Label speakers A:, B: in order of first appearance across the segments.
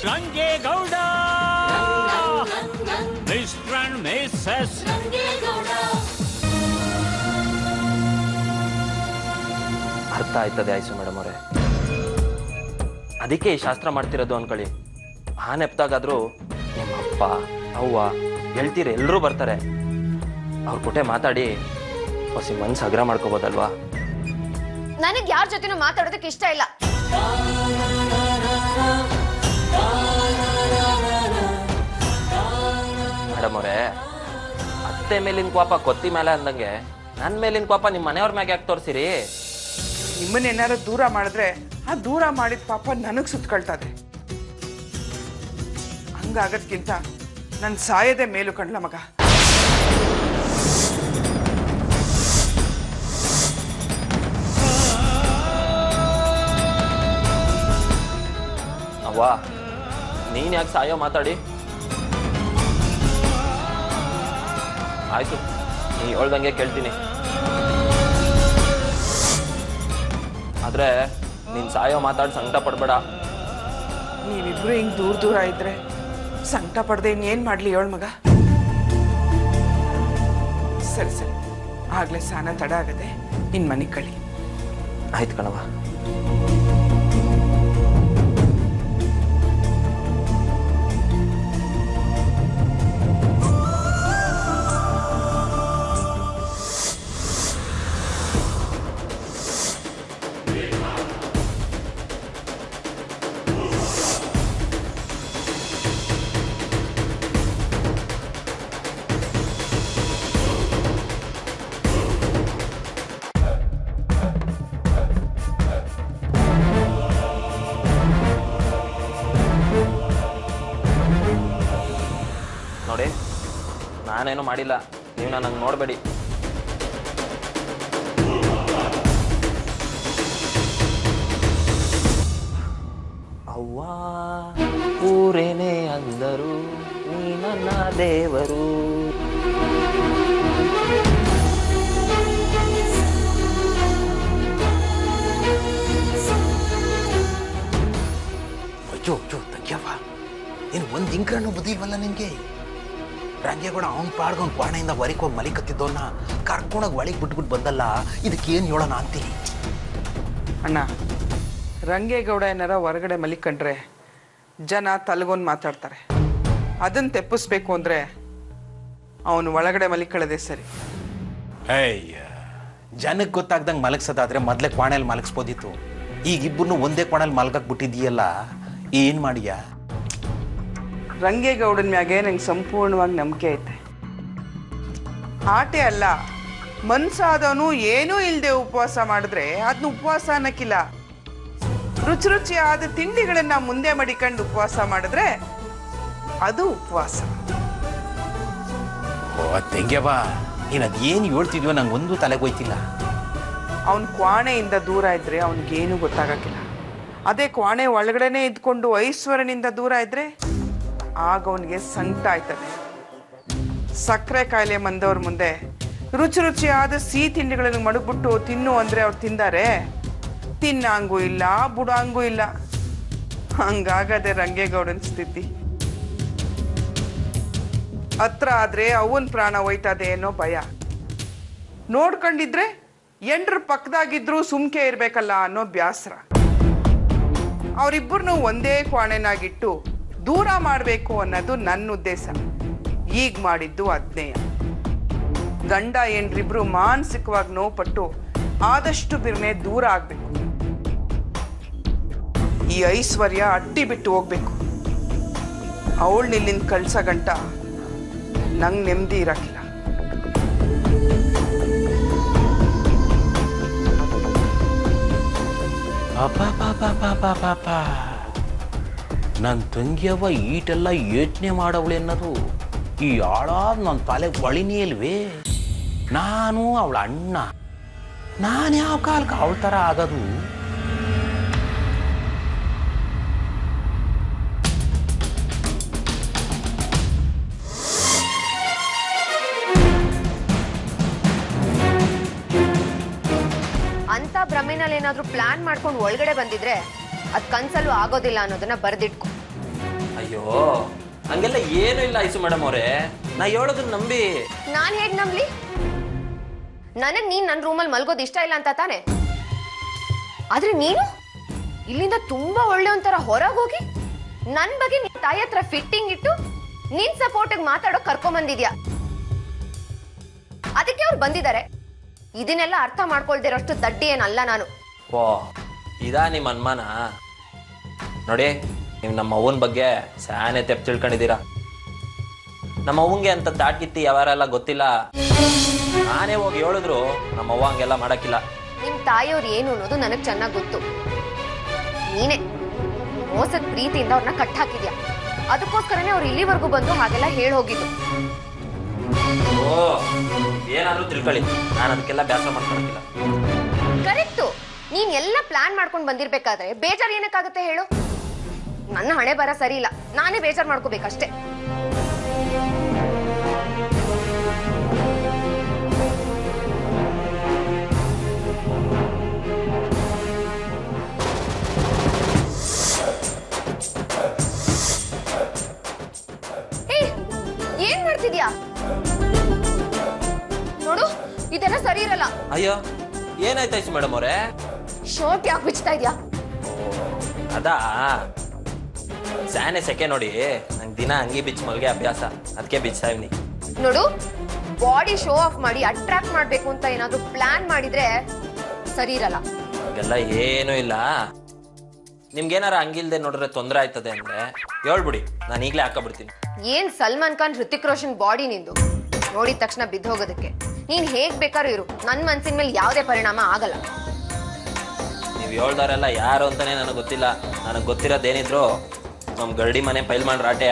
A: Rangegowda mister and missus
B: ಅರ್ಥ ಆಯ್ತದೆ ಆಯ್ಸು madam ಅವರೇ ಅದಕ್ಕೆ ಈ ಶಾಸ್ತ್ರ ಮಾಡ್ತಿರೋದು ಅನ್ಕೊಳ್ಳಿ ಆ ನೆಪ್ದಾಗಾದ್ರೂ ನಿಮ್ಮ ಅಪ್ಪ ಅವ್ವ ಗೆಳ್ತೀರಿ ಎಲ್ಲರೂ ಬರ್ತಾರೆ ಅವ್ರ ಕೊಟ್ಟೆ ಮಾತಾಡಿ ಹೊಸಿ ಮನ್ಸು ಅಗ್ರ ಮಾಡ್ಕೋಬೋದಲ್ವಾ
C: ನನಗೆ ಯಾರ ಜೊತೆನೂ ಮಾತಾಡೋದಕ್ಕೆ ಇಷ್ಟ ಇಲ್ಲ
B: ಮೇಡಮ್ ಅವರೇ ಅತ್ತೆ ಮೇಲಿನ ಕೋಪ ಕೊತ್ತಿ ಮೇಲೆ ಅಂದಂಗೆ ನನ್ನ ಮೇಲಿನ ಕೋಪ ನಿಮ್ಮ ಮನೆಯವ್ರ ಮ್ಯಾಗೆ ಯಾಕೆ ತೋರಿಸಿರಿ
D: ನಿಮ್ಮನ್ನ ಏನಾರು ದೂರ ಮಾಡಿದ್ರೆ ಆ ದೂರ ಮಾಡಿದ ಪಾಪ ನನಗ್ ಸುತ್ಕೊಳ್ತದೆ ಹಂಗಾಗದ್ಕಿಂತ ನನ್ ಸಾಯದೆ ಮೇಲು ಕಣ್ಲ ಮಗ
B: ಅವ್ವ ನೀನ್ ಯಾಕೆ ಸಾಯೋ ಮಾತಾಡಿ ಆಯ್ತು ನೀ ಹೇಳ್ದಂಗೆ ಕೇಳ್ತೀನಿ ಆದ್ರೆ ನೀನ್ ಸಾಯೋ ಮಾತಾಡಿ ಸಂಕಟ ಪಡ್ಬೇಡ
D: ನೀವಿಬ್ರು ಹಿಂಗ್ ದೂರ ದೂರ ಇದ್ರೆ ಸಂಕಟ ಪಡ್ದೆ ಇನ್ನೇನ್ ಮಾಡ್ಲಿ ಹೇಳ ಮಗ ಸರಿ ಸರಿ ಆಗ್ಲೇ ಸ್ನಾನ ತಡ ಆಗದೆ ನಿನ್ ಮನೆಗ್ ಕಳಿ
B: ಆಯ್ತು ಕಣವ ನೋಡಿ ನಾನೇನು ಮಾಡಿಲ್ಲ ನೀವು ನನಗೆ ನೋಡಬೇಡಿ ಅವ್ವ ಊರೇನೇ ಅಂದರು ನೀ ನನ್ನ ದೇವರು
E: ಅಯ್ಯೋ ಅಯ್ಯೋ ತಂಗ್ಯವ್ವ ನೀನು ಒಂದು ಇಂಕ್ರಣ್ಣು ಬುದ್ಧಿ ಇಲ್ವಲ್ಲ ನಿನಗೆ ರಂಗೇಗೌಡ ಅವ್ನ ಪಾಡ್ಕೊಂಡು ಕ್ವಾಣೆಯಿಂದ ಹೊರಗೆ ಹೋಗಿ ಮಲಿಕತ್ತಿದ್ದವನ್ನ ಕರ್ಕೊಂಡೋಗಿ ಒಳಗೆ ಬಿಟ್ಬಿಟ್ಟು ಬಂದಲ್ಲ ಇದಕ್ಕೇನು ಹೇಳೋಣ ಅಂತೀನಿ
D: ಅಣ್ಣ ರಂಗೇಗೌಡ ಏನಾರ ಹೊರಗಡೆ ಮಲಿಕೊಂಡ್ರೆ ಜನ ತಲೆಗೊಂದು ಮಾತಾಡ್ತಾರೆ ಅದನ್ನ ತೆಪ್ಪಿಸ್ಬೇಕು ಅಂದ್ರೆ ಅವನು ಒಳಗಡೆ ಮಲಿಕೊಳ್ಳೋದೇ ಸರಿ
E: ಅಯ್ಯ ಜನಕ್ಕೆ ಗೊತ್ತಾಗ್ದಂಗೆ ಮಲಗ್ಸೋದಾದ್ರೆ ಮೊದಲೇ ಕ್ವಾಣೆಯಲ್ಲಿ ಮಲಗಿಸ್ಬೋದಿತ್ತು ಈಗ ಇಬ್ಬರನ್ನು ಒಂದೇ ಕ್ವಾಣೆಯಲ್ಲಿ ಮಲ್ಗಕ್ಕೆ ಬಿಟ್ಟಿದೀಯಲ್ಲ ಏನು ಮಾಡಿಯಾ
D: ರಂಗೇಗೌಡನ ಮ್ಯಾಗೆ ನಂಗೆ ಸಂಪೂರ್ಣವಾಗಿ ನಂಬಿಕೆ ಐತೆ ಆಟೆ ಅಲ್ಲ ಮನ್ಸಾದವನು ಏನೂ ಇಲ್ಲದೆ ಉಪವಾಸ ಮಾಡಿದ್ರೆ ಅದನ್ನ ಉಪವಾಸ ಅನ್ನಕ್ಕಿಲ್ಲ ರುಚಿ ರುಚಿಯಾದ ತಿಂಡಿಗಳನ್ನ ಮುಂದೆ ಮಡಿಕೊಂಡು ಉಪವಾಸ ಮಾಡಿದ್ರೆ ಅದು ಉಪವಾಸ
E: ಓ ತೆಂಗ್ಯವ್ವ ನೀನು ಅದೇನು ಹೇಳ್ತಿದ್ಯೋ ನಂಗೆ ಒಂದು ತಲೆಗೆ ಹೋಯ್ತಿಲ್ಲ
D: ಅವನ್ ಕ್ವಾಣೆಯಿಂದ ದೂರ ಇದ್ರೆ ಅವನಿಗೇನು ಗೊತ್ತಾಗಕ್ಕಿಲ್ಲ ಅದೇ ಕ್ವಾಣೆ ಒಳಗಡೆನೆ ಇದ್ಕೊಂಡು ಐಶ್ವರ್ಯನಿಂದ ದೂರ ಇದ್ರೆ ಆಗ ಅವನಿಗೆ ಸಂಕಟ ಆಯ್ತದೆ ಸಕ್ಕರೆ ಕಾಯಿಲೆ ಮಂದವ್ರ ಮುಂದೆ ರುಚಿ ರುಚಿಯಾದ ಸಿಹಿ ತಿಂಡಿಗಳನ್ನು ಮಡಗ್ಬಿಟ್ಟು ತಿನ್ನು ಅಂದ್ರೆ ಅವ್ರು ತಿಂದಾರೆ ತಿನ್ನಂಗೂ ಇಲ್ಲ ಬುಡಂಗೂ ಇಲ್ಲ ಹಂಗಾಗದೆ ರಂಗೇಗೌಡನ ಸ್ಥಿತಿ ಹತ್ರ ಆದ್ರೆ ಅವನ್ ಪ್ರಾಣ ಹೋಯ್ತದೆ ಅನ್ನೋ ಭಯ ನೋಡ್ಕೊಂಡಿದ್ರೆ ಎಂಡ್ರ ಪಕ್ಕದಾಗಿದ್ರು ಸುಮ್ಕೆ ಇರ್ಬೇಕಲ್ಲ ಅನ್ನೋ ಬ್ಯಾಸರ ಅವರಿಬ್ಬರನ್ನು ಒಂದೇ ಕ್ವಾಣೆನಾಗಿಟ್ಟು ದೂರ ಮಾಡಬೇಕು ಅನ್ನೋದು ನನ್ನ ಉದ್ದೇಶ ಈಗ ಮಾಡಿದ್ದು ಅಜ್ಞೇಯ ಗಂಡ ಹೆಂಡ್ರಿಬ್ರು ಮಾನಸಿಕವಾಗಿ ನೋವುಪಟ್ಟು ಆದಷ್ಟು ಬಿರ್ನೆ ದೂರ ಆಗ್ಬೇಕು ಈ ಐಶ್ವರ್ಯ ಅಟ್ಟಿ ಬಿಟ್ಟು ಹೋಗ್ಬೇಕು ಅವಳು ನಿಲ್ಲಿಂದ ಕಳ್ಸ ಗಂಟ ನಂಗೆ ನೆಮ್ಮದಿ ಇರಕ್ಕಿಲ್ಲ
E: ಅಪ್ಪ ನನ್ನ ತಂಗಿಯವ್ವ ಈಟೆಲ್ಲ ಯೋಚನೆ ಮಾಡವಳೆ ಅನ್ನೋದು ಈ ಆಳಾದ ನನ್ನ ತಲೆ ಒಳಿನೇ ಇಲ್ವೇ ನಾನು ಅವಳ ಅಣ್ಣ ನಾನು ಯಾವ ಕಾಲಕ್ಕೆ ಅವಳ ಥರ ಆಗೋದು
C: ಅಂತ ಭ್ರಮೆನಲ್ಲಿ ಏನಾದ್ರೂ ಪ್ಲಾನ್ ಮಾಡ್ಕೊಂಡು ಒಳಗಡೆ ಬಂದಿದ್ರೆ ಅದ್ ಕನ್ಸಲ್ಲೂ ಆಗೋದಿಲ್ಲ ಅನ್ನೋದನ್ನ ಬರ್ದಿಟ್ಕೊ
B: ಅಯ್ಯೋ ಹಂಗೆಲ್ಲ ಏನೂ ಇಲ್ಲ ಐಸು ಮೇಡಮ್ ಅವರೇ ನಾ ಹೇಳೋದನ್ನ ನಂಬಿ
C: ನಾನ್ ಹೇಗ್ ನಂಬ್ಲಿ ನನಗ್ ನೀನ್ ನನ್ ರೂಮಲ್ಲಿ ಮಲ್ಗೋದ್ ಇಷ್ಟ ಇಲ್ಲ ಅಂತ ತಾನೆ ಆದ್ರೆ ನೀನು ಇಲ್ಲಿಂದ ತುಂಬಾ ಒಳ್ಳೆ ಒಂಥರ ಹೊರಗೆ ಹೋಗಿ ನನ್ ಬಗ್ಗೆ ನಿನ್ ತಾಯಿ ಹತ್ರ ಫಿಟ್ಟಿಂಗ್ ಇಟ್ಟು ನಿನ್ ಸಪೋರ್ಟಿಗೆ ಮಾತಾಡೋ ಕರ್ಕೊಂಡ್ ಬಂದಿದ್ಯಾ ಅದಕ್ಕೆ ಅವ್ರು ಬಂದಿದ್ದಾರೆ ಇದನ್ನೆಲ್ಲ ಅರ್ಥ ಮಾಡ್ಕೊಳ್ದಿರೋಷ್ಟು ದಡ್ಡಿ ಏನಲ್ಲ ನಾನು
B: ಓ ಇದಾ ನಿಮ್ಮ ಅನುಮಾನ ನೋಡಿ ನೀವು ನಮ್ಮ ಅವ್ವನ ಬಗ್ಗೆ ಸ್ಯಾನೆ ತೆಪ್ಪು ತಿಳ್ಕೊಂಡಿದ್ದೀರಾ ನಮ್ಮ ಅವ್ವಂಗೆ ಅಂತ ದಾಟ್ಗಿತ್ತಿ ಯಾವಾರೆಲ್ಲ ಗೊತ್ತಿಲ್ಲ ನಾನೇ ಹೋಗಿ ಹೇಳಿದ್ರು ನಮ್ಮ ಅವ್ವ ಹಂಗೆಲ್ಲ ಮಾಡಕ್ಕಿಲ್ಲ
C: ನಿಮ್ ತಾಯಿಯವ್ರು ಏನು ಅನ್ನೋದು ನನಗ್ ಚೆನ್ನಾಗ್ ಗೊತ್ತು ನೀನೇ ಮೋಸದ ಪ್ರೀತಿಯಿಂದ ಅವ್ರನ್ನ ಕಟ್ ಹಾಕಿದ್ಯಾ ಅದಕ್ಕೋಸ್ಕರನೇ ಅವ್ರು ಇಲ್ಲಿವರೆಗೂ ಬಂದು ಹಾಗೆಲ್ಲ ಹೇಳಿ ಹೋಗಿದ್ದು
B: ಓ ಏನಾದ್ರೂ ತಿಳ್ಕೊಳ್ಳಿ ನಾನು ಅದಕ್ಕೆಲ್ಲ ಬೇಸರ ಮಾಡ್ಕೊಳಕ್ಕಿಲ್ಲ
C: ಕರೆಕ್ಟು ನೀನ್ ಎಲ್ಲ ಪ್ಲಾನ್ ಮಾಡ್ಕೊಂಡು ಬಂದಿರ್ಬೇಕಾದ್ರೆ ಬೇಜಾರ್ ಏನಕ್ಕಾಗುತ್ತೆ ಹೇಳು ನನ್ನ ಹಣೆ ಬರ ಸರಿ ಇಲ್ಲ ನಾನೇ ಬೇಜಾರ್ ಮಾಡ್ಕೋಬೇಕಷ್ಟೇ ಏಯ್, ಏನ್ ಮಾಡ್ತಿದ್ಯಾ ನೋಡು ಇದೆಲ್ಲ ಸರಿ ಇರಲ್ಲ
B: ಅಯ್ಯೋ ಏನಾಯ್ತು ಐಸು ಮೇಡಮ್ ಅವರೇ
C: ಶರ್ಟ್ ಯಾಕೆ ಬಿಚ್ತಾ ಇದ್ಯಾ
B: ಅದಾ ಸ್ಯಾನೆ ಸೆಕೆ ನೋಡಿ ನಂಗೆ ದಿನ ಅಂಗಿ ಬಿಚ್ಚ ಮಲ್ಗೆ ಅಭ್ಯಾಸ ಅದಕ್ಕೆ ಬಿಚ್ತಾ ಇವ್ನಿ
C: ನೋಡು ಬಾಡಿ ಶೋ ಆಫ್ ಮಾಡಿ ಅಟ್ರಾಕ್ಟ್ ಮಾಡ್ಬೇಕು ಅಂತ ಏನಾದ್ರೂ ಪ್ಲಾನ್ ಮಾಡಿದ್ರೆ ಸರಿ ಇರಲ್ಲ
B: ಹಾಗೆಲ್ಲ ಏನೂ ಇಲ್ಲ ನಿಮ್ಗೇನಾರ ಹಂಗಿಲ್ದೆ ನೋಡಿದ್ರೆ ತೊಂದರೆ ಆಯ್ತದೆ ಅಂದ್ರೆ ಹೇಳ್ಬಿಡಿ ನಾನು ಈಗಲೇ ಹಾಕಬಿಡ್ತೀನಿ
C: ಏನ್ ಸಲ್ಮಾನ್ ಖಾನ್ ಹೃತಿಕ್ ರೋಷನ್ ಬಾಡಿ ನಿಂದು ನೋಡಿದ ತಕ್ಷಣ ಬಿದ್ದು ಹೋಗೋದಕ್ಕೆ ನೀನ್ ಹೇಗ್ ಬೇಕಾದ್ರೂ ಇರು ನನ್ ಮನ್ಸಿನ ಮೇಲೆ ಯಾವುದೇ ಪರಿಣಾಮ ಆಗಲ್ಲ
B: ನೀವು ಹೇಳ್ದವರೆಲ್ಲ ಯಾರು ಅಂತಾನೆ ನನಗೆ ಗೊತ್ತಿಲ್ಲ ನನಗೆ ಗೊತ್ತಿರೋದೇನಿದ್ರು ನಮ್ಮ ಗರಡಿ ಮನೆ ಪೈಲ್ ಮಾಡಿ ರಾಟೆಯ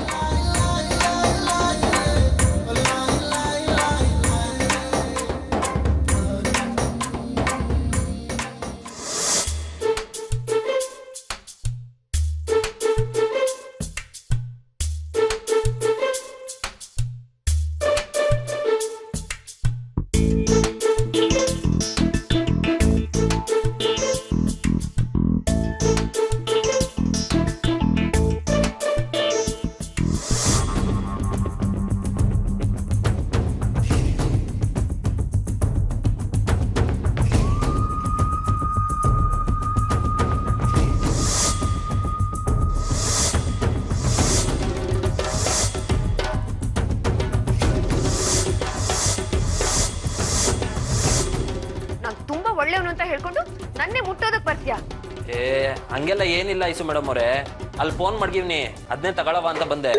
C: ನಾನ್ ತುಂಬಾ ಒಳ್ಳೆಯವನು ಅಂತ ಹೇಳ್ಕೊಂಡು ನನ್ನೇ ಮುಟ್ಟೋದಕ್ ಬರ್ತೀಯಾ
B: ಏ ಹಂಗೆಲ್ಲ ಏನಿಲ್ಲ ಐಸು ಮೇಡಮ್ ಅವರೇ ಅಲ್ಲಿ ಫೋನ್ ಮಾಡ್ಗಿವ್ನಿ ಅದನ್ನೇ ತಗೊಳವ ಅಂತ ಬಂದೆ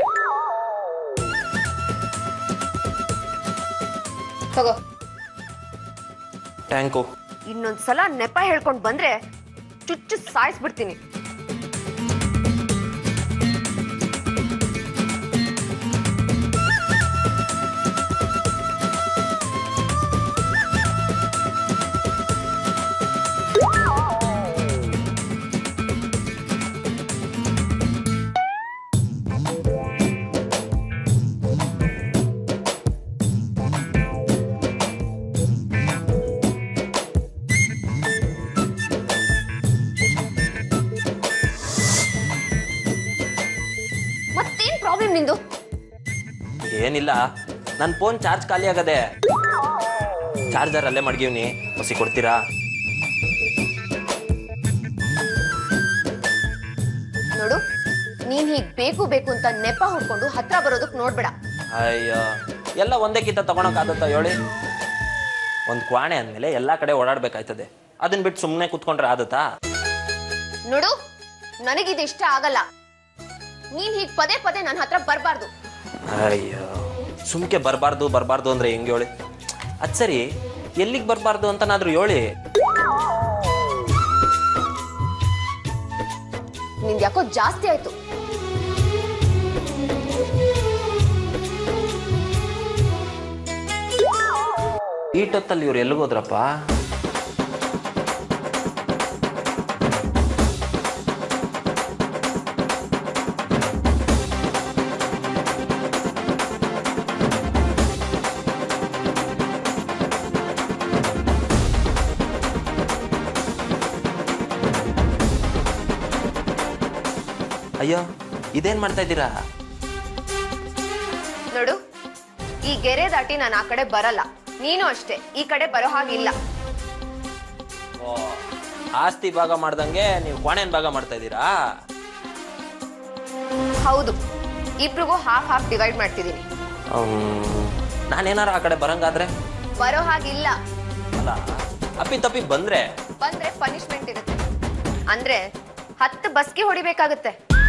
C: ತಗೋ
B: ಟ್ಯಾಂಕು
C: ಇನ್ನೊಂದ್ಸಲ ನೆಪ ಹೇಳ್ಕೊಂಡ್ ಬಂದ್ರೆ ಚುಚ್ಚು ಸಾಯಿಸ್ಬಿಡ್ತೀನಿ ಮತ್ತೇನ್ ಪ್ರಾಬ್ಲಮ್ ನಿಂದು
B: ಏನಿಲ್ಲ ನನ್ನ ಫೋನ್ ಚಾರ್ಜ್ ಖಾಲಿ ಆಗದೆ ಚಾರ್ಜರ್ ಅಲ್ಲೇ ಮಡ್ಗಿವ್ನಿ ಹೊಸಿ ಕೊಡ್ತೀರಾ
C: ನೋಡು ನೀನ್ ಹೀಗ್ ಬೇಕು ಬೇಕು ಅಂತ ನೆಪ ಹೊಡ್ಕೊಂಡು ಹತ್ರ ಬರೋದಕ್ ನೋಡ್ಬೇಡ
B: ಅಯ್ಯೋ ಎಲ್ಲ ಒಂದೇ ಕಿತ್ತ ತಗೊಳಕ್ಕಾಗತ್ತಾ ಹೇಳಿ ಒಂದು ಕ್ವಾಣೆ ಅಂದಮೇಲೆ ಎಲ್ಲ ಕಡೆ ಓಡಾಡ್ಬೇಕಾಯ್ತದೆ ಅದನ್ನ ಬಿಟ್ಟು ಸುಮ್ಮನೆ ಕುತ್ಕೊಂಡ್ರೆ ಆದತ್ತಾ
C: ನೋಡು ನನಗಿದು ಇಷ್ಟ ಆಗಲ್ಲ ನೀನ್ ಹೀಗ್ ಪದೇ ಪದೇ ನನ್ನ ಹತ್ರ ಬರ್ಬಾರ್ದು
B: ಅಯ್ಯೋ ಸುಮ್ಕೆ ಬರಬಾರ್ದು ಬರಬಾರ್ದು ಅಂದ್ರೆ ಹೆಂಗೆ ಹೇಳಿ ಅದು ಸರಿ ಎಲ್ಲಿಗೆ ಬರಬಾರ್ದು ಅಂತನಾದ್ರೂ ಹೇಳಿ
C: ನಿಂದ್ ಯಾಕೋ ಜಾಸ್ತಿ ಆಯ್ತು
B: ಈಟೊತ್ತಲ್ಲಿ ಇವ್ರು ಎಲ್ಲಿಗೋದ್ರಪ್ಪ ಅಯ್ಯೋ ಇದೇನ್ ಮಾಡ್ತಾ ಇದ್ದೀರಾ
C: ನೋಡು ಈ ಗೆರೆ ದಾಟಿ ನಾನು ಆ ಕಡೆ ಬರಲ್ಲ ನೀನು ಅಷ್ಟೇ ಈ ಕಡೆ ಬರೋ ಹಾಗಿಲ್ಲ
B: ಓ, ಆಸ್ತಿ ಭಾಗ ಮಾಡ್ದಂಗೆ ನೀವು ಕೋಣೆನ್ ಭಾಗ ಮಾಡ್ತಾ ಇದ್ದೀರಾ
C: ಹೌದು ಇಬ್ರಿಗೂ ಹಾಫ್ ಹಾಫ್ ಡಿವೈಡ್ ಮಾಡ್ತಿದ್ದೀನಿ
B: ನಾನೇನಾರ ಆ ಕಡೆ ಬರಂಗಾದ್ರೆ
C: ಬರೋ ಹಾಗಿಲ್ಲ
B: ಅಲ್ಲ ಅಪ್ಪಿ ತಪ್ಪಿ ಬಂದ್ರೆ
C: ಬಂದ್ರೆ ಪನಿಷ್ಮೆಂಟ್ ಇರುತ್ತೆ ಅಂದ್ರೆ ಹತ್ತು ಬಸ್ಗೆ ಹೊಡಿಬೇಕಾಗುತ್ತೆ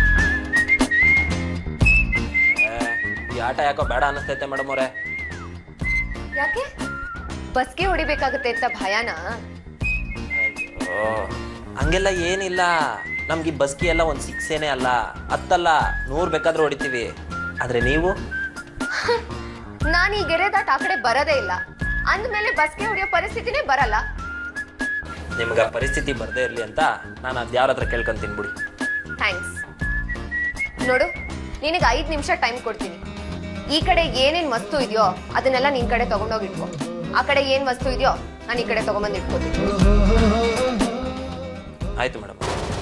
B: ಏ, ಈ ಆಟ ಯಾಕೋ ಬೇಡ ಅನಿಸ್ತೈತೆ ಮೇಡಮ್ ಅವರೇ
C: ಯಾಕೆ ಬಸ್ಗೆ ಹೊಡಿಬೇಕಾಗುತ್ತೆ ಅಂತ ಭಯನ
B: ಹಂಗೆಲ್ಲ ಏನಿಲ್ಲ ನಮ್ಗೆ ಈ ಬಸ್ಕಿ ಎಲ್ಲ ಒಂದು ಸಿಕ್ಸೇನೆ ಅಲ್ಲ ಹತ್ತಲ್ಲ ನೂರ್ ಬೇಕಾದ್ರೂ ಹೊಡಿತೀವಿ ಆದ್ರೆ ನೀವು
C: ನಾನು ಈ ಗೆರೆ ದಾಟ್ ಆ ಕಡೆ ಬರೋದೇ ಇಲ್ಲ ಅಂದ್ಮೇಲೆ ಬಸ್ಗೆ ಹೊಡಿಯೋ ಪರಿಸ್ಥಿತಿನೇ ಬರಲ್ಲ
B: ನಿಮ್ಗೆ ಆ ಪರಿಸ್ಥಿತಿ ಬರ್ದೇ ಇರ್ಲಿ ಅಂತ ನಾನು ಅದ್ ಯಾರ ಹತ್ರ ಕೇಳ್ಕೊಂತೀನಿ ಬಿಡಿ
C: ಥ್ಯಾಂಕ್ಸ್ ನೋಡು ನಿನಗೆ ಐದು ನಿಮಿಷ ಟೈಮ್ ಕೊಡ್ತೀನಿ ಈ ಕಡೆ ಏನೇನ್ ವಸ್ತು ಇದೆಯೋ ಅದನ್ನೆಲ್ಲ ನಿನ್ ಕಡೆ ತಗೊಂಡೋಗಿ ಇಟ್ಕೋ ಆ ಕಡೆ ಏನ್ ವಸ್ತು ಇದೆಯೋ ನಾನು ಈ ಕಡೆ ತಗೊಂಬಂದು ಇಟ್ಕೋತೀನಿ
B: ಆಯ್ತು ಮೇಡಮ್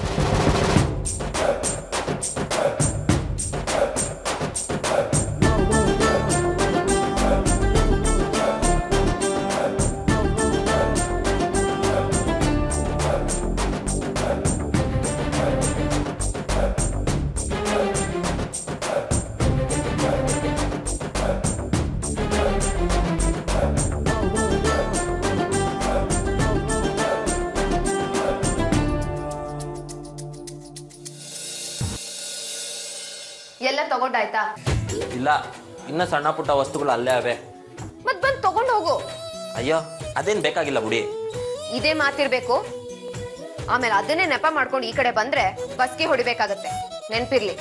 C: ಎಲ್ಲ ತಗೊಂಡಾಯ್ತಾ
B: ಇಲ್ಲ ಇನ್ನ ಸಣ್ಣ ಪುಟ್ಟ ವಸ್ತುಗಳು ಅಲ್ಲೇ ಅವೆ
C: ಮತ್ ಬಂದ್ ತಗೊಂಡ್ ಹೋಗು
B: ಅಯ್ಯೋ ಅದೇನ್ ಬೇಕಾಗಿಲ್ಲ ಬಿಡಿ
C: ಇದೇ ಮಾತಿರ್ಬೇಕು ಆಮೇಲೆ ಅದನ್ನೇ ನೆಪ ಮಾಡ್ಕೊಂಡು ಈ ಕಡೆ ಬಂದ್ರೆ ಬಸ್ಗೆ ಹೊಡಿಬೇಕಾಗತ್ತೆ ನೆನ್ಪಿರ್ಲಿ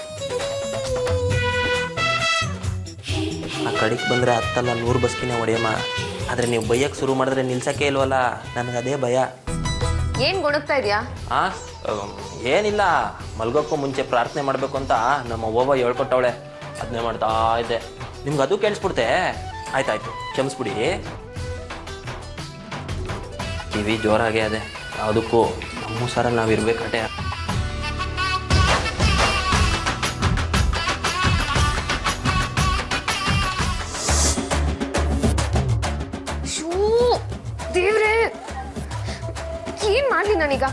B: ಆ ಕಡೆಗೆ ಬಂದ್ರೆ ಹತ್ತಲ್ಲ ನೂರು ಬಸ್ಕಿನೇ ಹೊಡೆಯಮ್ಮ ಆದ್ರೆ ನೀವು ಬೈಯಕ್ಕೆ ಶುರು ಮಾಡಿದ್ರೆ ನಿಲ್ಸಕ್ಕೆ ಇಲ್ವಲ್ಲ ನನಗೆ ಅದೇ ಭಯ
C: ಏನ್ ಗುಣಗ್ತಾ ಇದೆಯಾ
B: ಆ ಅಮ್, ಏನಿಲ್ಲ ಮಲ್ಗೋಕ್ಕೂ ಮುಂಚೆ ಪ್ರಾರ್ಥನೆ ಮಾಡಬೇಕು ಅಂತ ನಮ್ಮ ಅವ್ವ ಹೇಳ್ಕೊಟ್ಟವಳೆ ಅದನ್ನೇ ಮಾಡ್ತಾ ಇದ್ದೆ ನಿಮ್ಗೆ ಅದು ಕೇಳಿಸ್ಬಿಡ್ತೆ ಆಯ್ತಾಯ್ತು ಕ್ಷಮಿಸ್ಬಿಡಿ ಕಿವಿ ಜೋರಾಗೆ ಅದೇ ಯಾವುದಕ್ಕೂ ನಮ್ಮ ಸರಲ್ಲಿ ನಾವು ಇರ್ಬೇಕಟ್ಟೆ
C: ಶೂ ದೇವ್ರೇ ಏನ್ ಮಾಡ್ಲಿ ನಾನೀಗ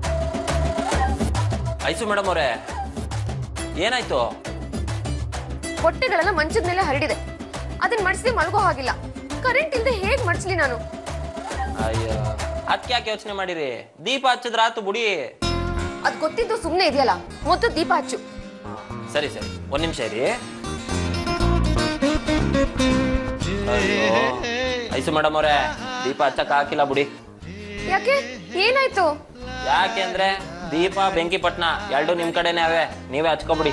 B: ಐಸು ಮೇಡಮ್ ಅವರೇ ಏನಾಯ್ತು
C: ಹೊಟ್ಟೆಗಳೆಲ್ಲ ಮಂಚದ ಮೇಲೆ ಹರಡಿದೆ ಅದನ್ನ ಮಡ್ಸದೆ ಮಲ್ಗೋ ಹಾಗಿಲ್ಲ ಕರೆಂಟ್ ಇಲ್ದೆ ಹೇಗ್ ಮಡ್ಸ್ಲಿ ನಾನು
B: ಅಯ್ಯೋ ಅದಕ್ಕೆ ಯಾಕೆ ಯೋಚನೆ ಮಾಡಿರಿ ದೀಪ ಹಚ್ಚಿದ್ರೆ ಆತು ಬುಡಿ
C: ಅದ್ ಗೊತ್ತಿದ್ದು ಸುಮ್ನೆ ಇದೆಯಲ್ಲ ಮೊದಲು ದೀಪ ಹಚ್ಚು
B: ಸರಿ ಸರಿ ಒಂದ್ ನಿಮಿಷ ಇರಿ ಅಯ್ಯೋ ಐಸು ಮೇಡಮ್ ಅವರೇ ದೀಪ ಹಚ್ಚಕ್ ಹಾಕಿಲ್ಲ ಬುಡಿ
C: ಯಾಕೆ ಏನಾಯ್ತು
B: ಯಾಕೆಂದ್ರೆ ದೀಪ ಬೆಂಕಿ ಪಟ್ನ ಎರಡು ನಿಮ್ ಕಡೆನೇ ಅವೆ ನೀವೇ ಹಚ್ಕೊಬಿಡಿ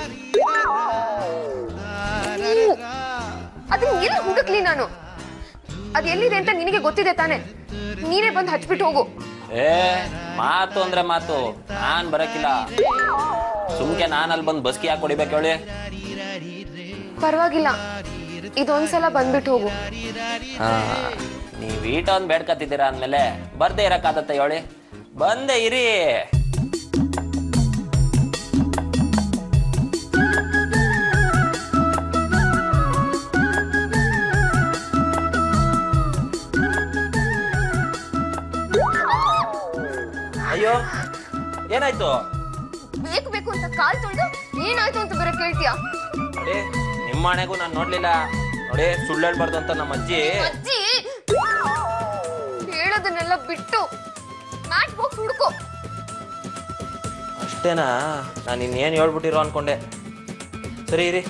C: ಅದನ್ನ ಎಲ್ಲಿ ಹುಡುಕ್ಲಿ ನಾನು ಅದ್ ಎಲ್ಲಿದೆ ಅಂತ ನಿನಗೆ ಗೊತ್ತಿದೆ ತಾನೆ ನೀನೇ ಬಂದು ಹಚ್ಬಿಟ್ಟು ಹೋಗು
B: ಏ ಮಾತು ಅಂದ್ರೆ ಮಾತು ನಾನ್ ಬರಕಿಲ್ಲ ಸುಮ್ಕೆ ನಾನ್ ಅಲ್ಲಿ ಬಂದು ಬಸ್ಕಿ ಹಾಕಿ ಹೊಡಿಬೇಕು ಹೇಳಿ
C: ಪರವಾಗಿಲ್ಲ ಇದೊಂದ್ಸಲ ಬಂದ್ಬಿಟ್ಟು ಹೋಗು
B: ಹಾ ನೀವ್ ಈಟ ಒಂದ್ ಬೇಡ್ಕತ್ತಿದ್ದೀರಾ ಅಂದ್ಮೇಲೆ ಬರ್ದೇ ಇರಕ್ಕಾಗತ್ತೆ ಹೇಳಿ ಬಂದೆ ಇರಿ ಅಯ್ಯೋ ಏನಾಯ್ತು
C: ಬೇಕು ಬೇಕು ಅಂತ ಕಾಲ್ ತೊಳೆದು ಏನಾಯ್ತು ಅಂತ ಬೇರೆ ಕೇಳ್ತೀಯಾ
B: ನೋಡಿ ನಿಮ್ಮ ಮನೆಗೂ ನಾನು ನೋಡ್ಲಿಲ್ಲ ನೋಡಿ ಸುಳ್ಳು ಹೇಳ್ಬಾರ್ದು ಅಂತ ನಮ್ಮ ಅಜ್ಜಿ
C: ಅಜ್ಜಿ ಹೇಳೋದನ್ನೆಲ್ಲ ಬಿಟ್ಟು ಮ್ಯಾಚ್ ಬಾಕ್ಸ್ ಹುಡುಕೋ
B: ಅಷ್ಟೇನಾ ನಾನು ಇನ್ನೇನು ಹೇಳ್ಬಿಟ್ಟಿರೋ ಅನ್ಕೊಂಡೆ ಸರಿ ಇರಿ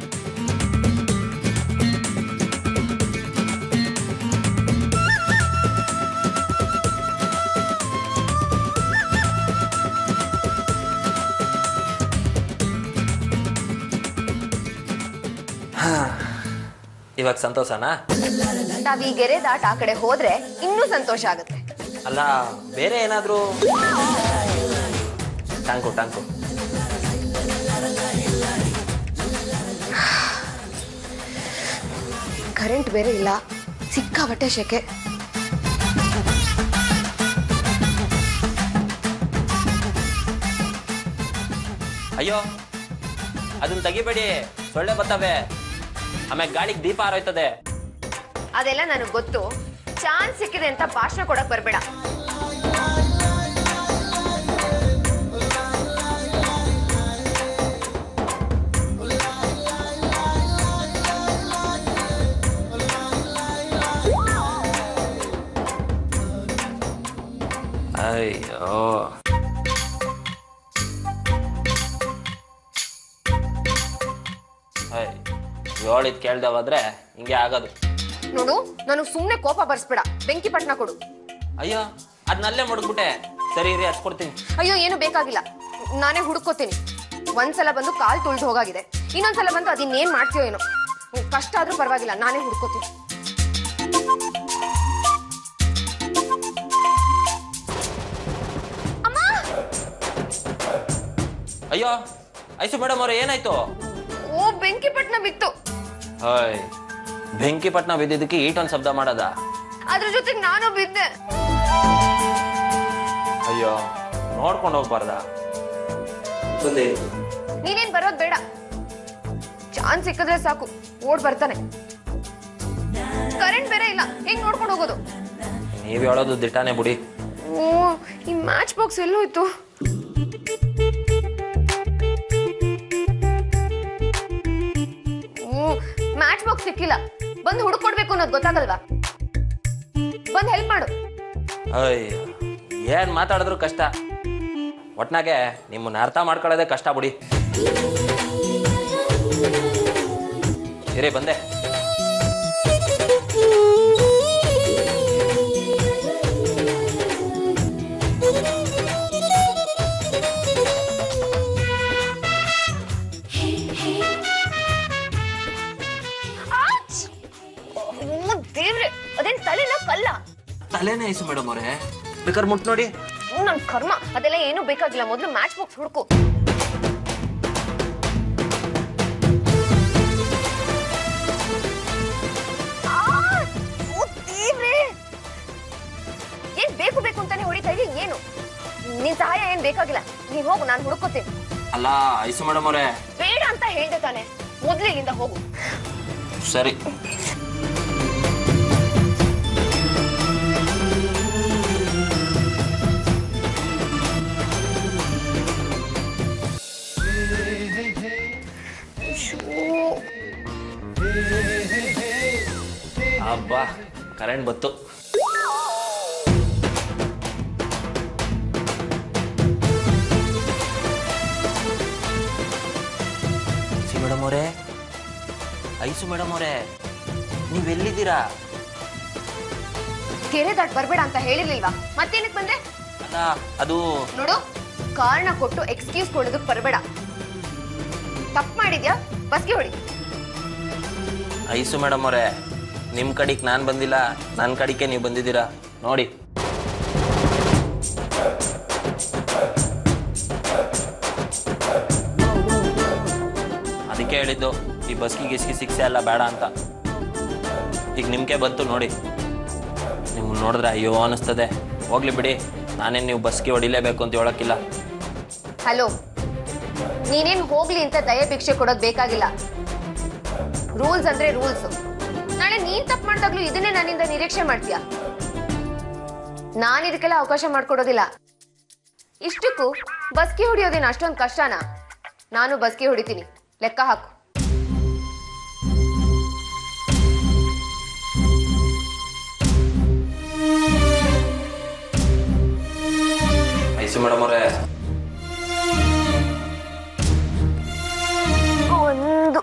B: ಹಾ. ಇವಾಗ ಸಂತೋಷನಾ
C: ನಾವ್ ಈ ಗೆರೆ ದಾಟ್ ಆ ಕಡೆ ಹೋದ್ರೆ ಇನ್ನೂ ಸಂತೋಷ ಆಗುತ್ತೆ
B: ಅಲ್ಲ ಬೇರೆ ಏನಾದರೂ ಟ್ಯಾಂಕು ಟ್ಯಾಂಕು
C: ಕರೆಂಟ್ ಬೇರೆ ಇಲ್ಲ ಸಿಕ್ಕಾಬಟ್ಟೆ ಶೆಕೆ
B: ಅಯ್ಯೋ ಅದನ್ನ ತೆಗಿಬೇಡಿ ಸೊಳ್ಳೆ ಬರ್ತವೆ ಆಮೇಲೆ ಗಾಳಿಗೆ ದೀಪ ಹಾರೋಯ್ತದೆ
C: ಅದೆಲ್ಲ ನನಗೆ ಗೊತ್ತು ಚಾನ್ಸ್ ಸಿಕ್ಕಿದೆ ಅಂತ ಭಾಷಣ ಕೊಡಕ್ ಬರ್ಬೇಡ
B: ಅಯ್ಯೋ ಅಯ್ಯ ಹೇಳಿದ್ ಕೇಳ್ದೆ ಹೋದ್ರೆ ಹಿಂಗೆ ಆಗೋದು
C: ನೋಡು ನನಗೆ ಸುಮ್ಮನೆ ಕೋಪ ಬರ್ಸ್ಬೇಡ ಬೆಂಕಿ ಪಟ್ನ ಕೊಡು
B: ಅಯ್ಯೋ ಅದನ್ನಲ್ಲೇ ಮಡಗ್ಬಿಟ್ಟೆ ಸರಿ ಇರಿ ಹಚ್ಕೊಡ್ತೀನಿ
C: ಅಯ್ಯೋ ಏನು ಬೇಕಾಗಿಲ್ಲ ನಾನೇ ಹುಡುಕೋತೀನಿ ಒಂದ್ಸಲ ಬಂದು ಕಾಲ್ ತುಳ್ದು ಹೋಗಾಗಿದೆ ಇನ್ನೊಂದ್ಸಲ ಬಂದು ಅದಿನ್ನೇನ್ ಮಾಡ್ತೀಯೋ ಏನೋ ಹ್ಮ್, ಕಷ್ಟ ಆದ್ರೂ ಪರವಾಗಿಲ್ಲ ನಾನೇ ಹುಡ್ಕೋತೀನಿ ಅಮ್ಮ
B: ಅಯ್ಯೋ ಐಸು ಮೇಡಮ್ ಅವ್ರೆ ಏನಾಯ್ತು
C: ಓ ಬೆಂಕಿ ಪಟ್ನ ಬಿತ್ತು
B: ಹಾಯ್ ಬೆಂಕಿ ಪಟ್ನ ಬಿದ್ದಿದ್ದಕ್ಕೆ ಈಟೊಂದು ಶಬ್ದ ಮಾಡದ
C: ಅದ್ರ ಜೊತೆಗೆ ನಾನು ಬಿದ್ದೆ
B: ಅಯ್ಯೋ ನೋಡ್ಕೊಂಡು ಹೋಗ್ಬಾರ್ದ ಬಂದೆ
C: ನೀನೇನ್ ಬರೋದ್ ಬೇಡ ಚಾನ್ಸ್ ಸಿಕ್ಕಿದ್ರೆ ಸಾಕು ಓಡ್ ಬರ್ತಾನೆ ಕರೆಂಟ್ ಬೇರೆ ಇಲ್ಲ ಹೆಂಗ್ ನೋಡ್ಕೊಂಡು ಹೋಗೋದು
B: ನೀವ್ ಹೇಳೋದು ದಿಟ್ಟಾನೆ ಬಿಡಿ
C: ಓ ಈ ಮ್ಯಾಚ್ ಬಾಕ್ಸ್ ಎಲ್ಲೋಯ್ತು ಓ ಮ್ಯಾಚ್ ಬಾಕ್ಸ್ ಸಿಕ್ಕಿಲ್ಲ ಬಂದು ಹುಡುಕೊಡ್ಬೇಕು ಅನ್ನೋದು ಗೊತ್ತಾಗಲ್ವಾ ಬಂದ್ ಹೆಲ್ಪ್ ಮಾಡು
B: ಅಯ್ಯ ಏನ್ ಮಾತಾಡಿದ್ರು ಕಷ್ಟ ಒಟ್ನಾಗೆ ನಿಮ್ಮನ್ನ ಅರ್ಥ ಮಾಡ್ಕೊಳ್ಳೋದೇ ಕಷ್ಟ ಬಿಡಿ ಇರೇ ಬಂದೆ
C: ಆಚ್! ಓ ದೇವ್ರೆ ಅದೇನ್ ತಲೆನ ಕಲ್ಲ
B: ತಲೆನೇ ಐಸು ಮೇಡಮ್ ಅವರೇ ಬೇಕಾದ್ರೆ ಮುಟ್ ನೋಡಿ
C: ಹ್ಮ್, ನನ್ ಕರ್ಮ ಅದೆಲ್ಲ ಏನು ಬೇಕಾಗಿಲ್ಲ ಮೊದ್ಲು ಮ್ಯಾಚ್ ಬಾಕ್ಸ್ ಹುಡುಕು ಆ! ಓ ದೇವ್ರೆ! ಏನ್ ಬೇಕು ಬೇಕು ಅಂತಾನೆ ಹೊಡಿತಾ ಇದೀಯ ಏನು ನಿನ್ ಸಹಾಯ ಏನ್ ಬೇಕಾಗಿಲ್ಲ ನೀನ್ ಹೋಗು ನಾನು ಹುಡುಕೋತೀನಿ
B: ಅಲ್ಲ ಐಸು ಮೇಡಮ್ ಅವರೇ
C: ಬೇಡ ಅಂತ ಹೇಳ್ದೆ ತಾನೆ ಮೊದ್ಲು ಇಲ್ಲಿಂದ ಹೋಗು
B: ಸರಿ ಅಬ್ಬಾ ಕರೆಂಟ್ ಬತ್ತು ಐಸು ಮೇಡಮ್ ಅವರೇ ಐಸು ಮೇಡಮ್ ಅವರೇ ನೀವೆಲ್ಲಿದ್ದೀರಾ
C: ಕೆರೆ ದಾಟ್ ಬರ್ಬೇಡ ಅಂತ ಹೇಳಿರ್ಲಿಲ್ವಾ ಮತ್ತೇನಕ್ ಬಂದೆ
B: ಅಲ್ಲ ಅದು
C: ನೋಡು ಕಾರಣ ಕೊಟ್ಟು ಎಕ್ಸ್ಕ್ಯೂಸ್ ಕೊಡೋದಕ್ ಬರಬೇಡ ತಪ್ಪು ಮಾಡಿದ್ಯಾ ಬಸ್ಗೆ ಹೊಡಿ
B: ಐಸು ಮೇಡಮ್ ಅವರೇ ನಿಮ್ಮ ಕಡೆಗೆ ನಾನು ಬಂದಿಲ್ಲ ನನ್ನ ಕಡೆಗೆ ನೀವು ಬಂದಿದ್ದೀರಾ ನೋಡಿ ಅದಕ್ಕೆ ಹೇಳಿದ್ದು ಈ ಬಸ್ಗೆ ಗಿಸ್ಕಿ ಶಿಕ್ಷೆ ಎಲ್ಲ ಬೇಡ ಅಂತ ಈಗ ನಿಮ್ಗೆ ಬಂತು ನೋಡಿ ನಿಮ್ಮನ್ನ ನೋಡಿದ್ರೆ ಅಯ್ಯೋ ಅನಿಸ್ತದೆ ಹೋಗ್ಲಿ ಬಿಡಿ ನಾನೇನು ನೀವು ಬಸ್ಗೆ ಹೊಡಿಲೇಬೇಕು ಅಂತ ಹೇಳೋಕ್ಕಿಲ್ಲ
C: ಹಲೋ ನೀನೇನ್ ಹೋಗ್ಲಿ ಅಂತ ದಯ ಭಿಕ್ಷೆ ಕೊಡೋದ್ ಬೇಕಾಗಿಲ್ಲ ರೂಲ್ಸ್ ಅಂದ್ರೆ ರೂಲ್ಸ್ ನಾಳೆ ನೀನ್ ತಪ್ಪು ಮಾಡ್ದಾಗ್ಲೂ ಇದನ್ನೇ ನನ್ನಿಂದ ನಿರೀಕ್ಷೆ ಮಾಡ್ತೀಯ ನಾನ್ ಇದಕ್ಕೆಲ್ಲ ಅವಕಾಶ ಮಾಡ್ಕೊಡೋದಿಲ್ಲ ಇಷ್ಟಕ್ಕೂ ಬಸ್ಗೆ ಹೊಡಿಯೋದೇನು ಅಷ್ಟೊಂದು ಕಷ್ಟನಾ ನಾನು ಬಸ್ಗೆ ಹೊಡಿತೀನಿ ಲೆಕ್ಕ ಹಾಕು
B: ಐಸು ಮೇಡಮ್ ಅವರೇ
C: ಒಂದು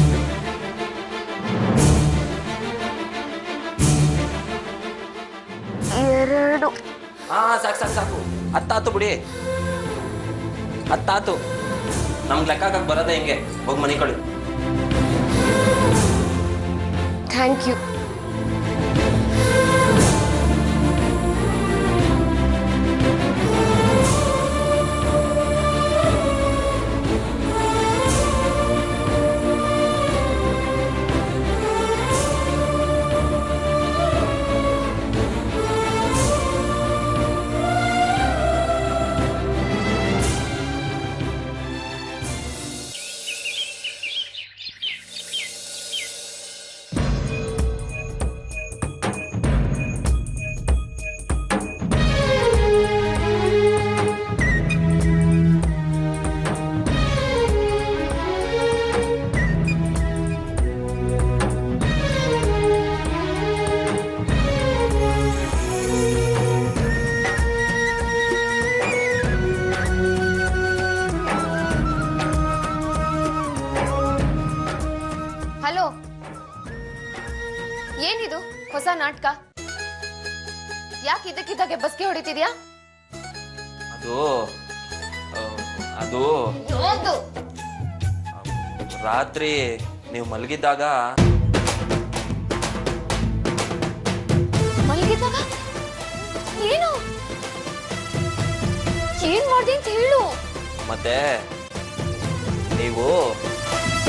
C: ಎರಡು
B: ಹಾ ಸಾಕು ಸಾಕು ಸಾಕು ಹತ್ತಾತು ಬಿಡಿ ಹತ್ತಾತು ನಮ್ಗೆ ಲೆಕ್ಕ ಹಾಕಕ್ ಬರೋದೇ ಹಿಂಗೆ ಹೋಗಿ ಮನೆ ಕಳು
C: ಥ್ಯಾಂಕ್ ಯು ಏನಿದು ಹೊಸ ನಾಟಕ ಯಾಕೆ ಇದಕ್ಕಿದ್ದಾಗೆ ಬಸ್ಗೆ ಹೊಡಿತಿದ್ಯಾ
B: ಅದು ಆ, ಅದು
C: ಯಾವ್ದು
B: ರಾತ್ರಿ ನೀವು ಮಲಗಿದ್ದಾಗ
C: ಮಲಗಿದ್ದಾಗ ಏನು ಏನ್ ಮಾಡ್ದೆ ಅಂತ ಹೇಳು
B: ಮತ್ತೆ ನೀವು